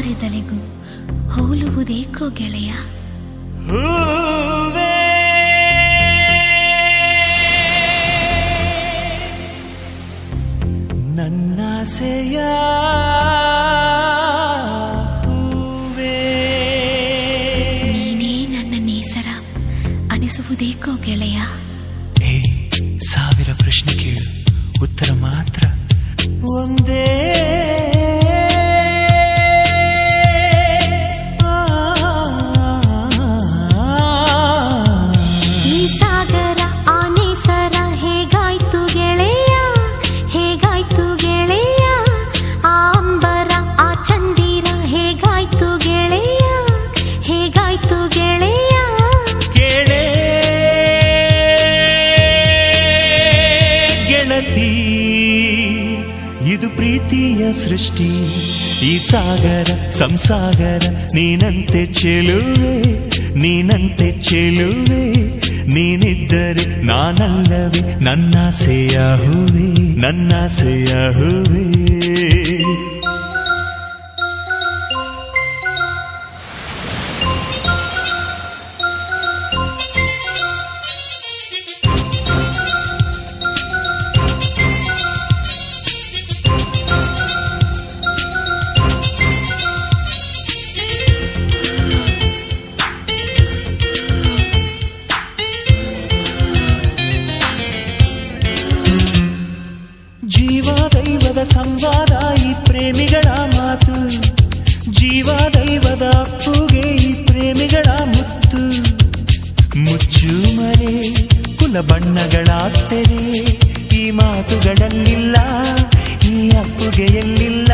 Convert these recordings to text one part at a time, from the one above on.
ಸಾವಿರದಲೆಗೂ ಹೋಲುವುದೇಕೋ ಗೆಳೆಯ ಹೂವೇ ನನ್ನಾಸೆಯ ಹೂವೇ ನೀನೇ ನನ್ನ ನೇಸರ ಅನಿಸುವುದೇಕೋ ಗೆಳೆಯ ಏ ಸಾವಿರ ಪ್ರಶ್ನೆ ಕೇಳು ಉತ್ತರ ಮಾತ್ರ ಒಂದೇ ಈ ಸಾಗರ ಆ ನೇಸರ ಹೇಗಾಯ್ತು ಗೆಳೆಯ ಹೇಗಾಯ್ತು ಗೆಳೆಯ ಆ ಅಂಬರ ಆ ಚಂದಿರ ಹೇಗಾಯ್ತು ಗೆಳೆಯ ಹೇಗಾಯ್ತು ಗೆಳೆಯ ಕೇಳೇ ಗೆಳತಿ ಇದು ಪ್ರೀತಿಯ ಸೃಷ್ಟಿ ಈ ಸಾಗರ ಸಂಸಾಗರ ನೀನಂತೆ ಚೆಲುವೆ ನೀನಂತೆ ಚೆಲುವೆ ನೀನಿದ್ದರೆ ನಾನಲ್ಲವೇ ನನ್ನಾಸೆಯ ಹೂವೆ ನನ್ನಾಸೆಯ ಹೂವೆ ಜೀವ ದೈವದ ಸಂವಾದ ಈ ಪ್ರೇಮಿಗಳ ಮಾತು ಜೀವ ದೈವದ ಅಪ್ಪುಗೆ ಈ ಪ್ರೇಮಿಗಳ ಮುತ್ತು ಮುಚ್ಚು ಮರೆ ಕುಲ ಬಣ್ಣಗಳಾಗ್ತದೆ ಈ ಮಾತುಗಳಲ್ಲಿಲ್ಲ ಈ ಅಪ್ಪುಗೆ ಎಲ್ಲಿಲ್ಲ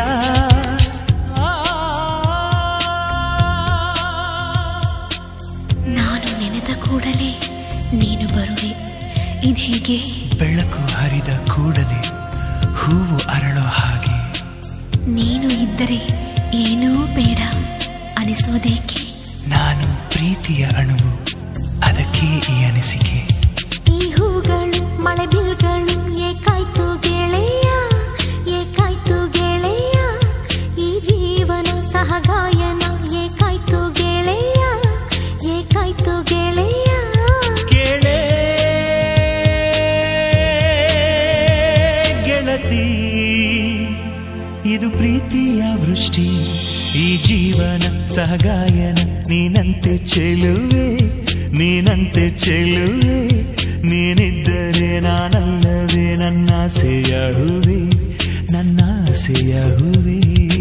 ನಾನು ನೆನೆದ ಕೂಡಲೇ ನೀನು ಬರುವೆ ಇದೇಗೆ ಬೆಳಕು ಹರಿದ ಕೂಡಲೇ ಹೂವು ಅರಳೋ ಹಾಗೆ ನೀನು ಇದ್ದರೆ ಏನೂ ಬೇಡ ಅನಿಸೋದೇಕೆ ನಾನು ಪ್ರೀತಿಯ ಅಣುವು ಅದಕ್ಕೆ ಈ ಅನಿಸಿಕೆ ಈ ಹೂಗಳು ಮಳೆ ಬಿಲ್ಗಳು ಏಕಾಯ್ತು ಗೆಳೆಯ ಏಕಾಯ್ತು ಗೆಳೆಯ ಈ ಜೀವನ ಸಹಗಾಯನ ಏಕಾಯ್ತು ಗೆಳೆಯ ಏಕಾಯ್ತು ಗೆಳೆಯ ಕೇಳೇ ಗೆಳತಿ ಇದು ಪ್ರೀತಿಯ ವೃಷ್ಟಿ ಈ ಜೀವನ ಸಹಗಾಯನ ನೀನಂತೆ ಚೆಲುವೆ ನೀನಂತೆ ಚೆಲುವೆ ನೀನಿದ್ದರೆ ನಾನಲ್ಲವೇ ನನ್ನಾಸೆಯ ಹೂವೆ ನನ್ನಾಸೆಯ ಹೂವೆ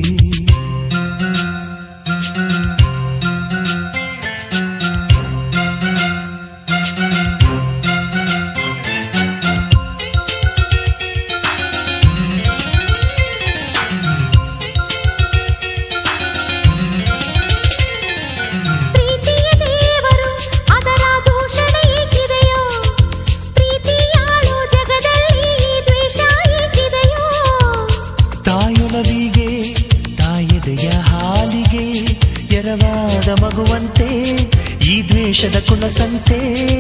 ಪ್ರೀತಿಯ ದೇವರು ಅದರ ದೂಷಣ ಏಕಿದೆಯೋ ಪ್ರೀತಿಯಾಳು ಜಗದಲ್ಲಿ ಈ ದ್ವೇಷ ಏಕಿದೆಯೋ ತಾಯೊಲವಿಗೆ ತಾಯದೆಯ ಹಾಲಿಗೆ ಎರವಾದ ಮಗುವಂತೆ ಈ ದ್ವೇಷದ ಕುಲಸಂತೆ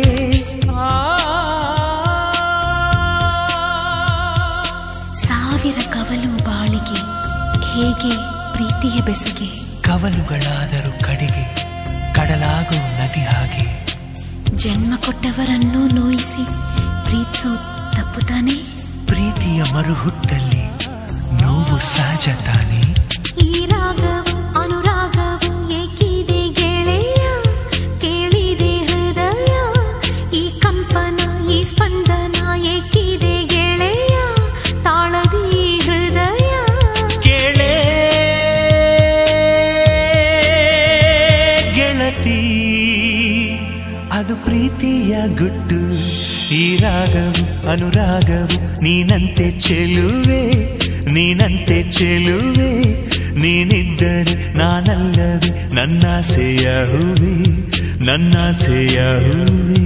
ಸಾವಿರ ಕವಲು ಬಾಳಿಗೆ ಹೇಗೆ ಪ್ರೀತಿಯ ಬೆಸುಗೆ ಕವಲುಗಳಾದರೂ ಕಡೆಗೆ ಕಡಲಾಗೋ ನದಿ ಹಾಗೆ ಜನ್ಮ ಕೊಟ್ಟವರನ್ನು ನೋಯಿಸಿ ಪ್ರೀತಿಸೋ ತಪ್ಪು ತಾನೇ ಪ್ರೀತಿಯ ಮರುಹುಟ್ಟಲ್ಲಿ ನೋವು ಸಹಜ ತಾನೆ ಈ ರಾಗವು ಅನುರಾಗವು ಏಕಿದೆ ಗೆಳೆಯ ಕೇಳಿದೆ ಹೃದಯ ಈ ಕಂಪನ ಈ ಸ್ಪಂದನ ಏಕಿದೆ ಗೆಳೆಯ ತಾಳದಿ ಹೃದಯ ಕೇಳೇ ಗೆಳತಿ ಅದು ಪ್ರೀತಿಯ ಗುಟ್ಟು ಈ ರಾಗವು ಅನುರಾಗವು ನೀನಂತೆ ಚೆಲುವೆ ನೀನಂತೆ ಚೆಲುವೆ ನೀನಿದ್ದರೆ ನಾನಲ್ಲವೇ ನನ್ನಾಸೆಯ ಹೂವೆ ನನ್ನಾಸೆಯ ಹೂವೆ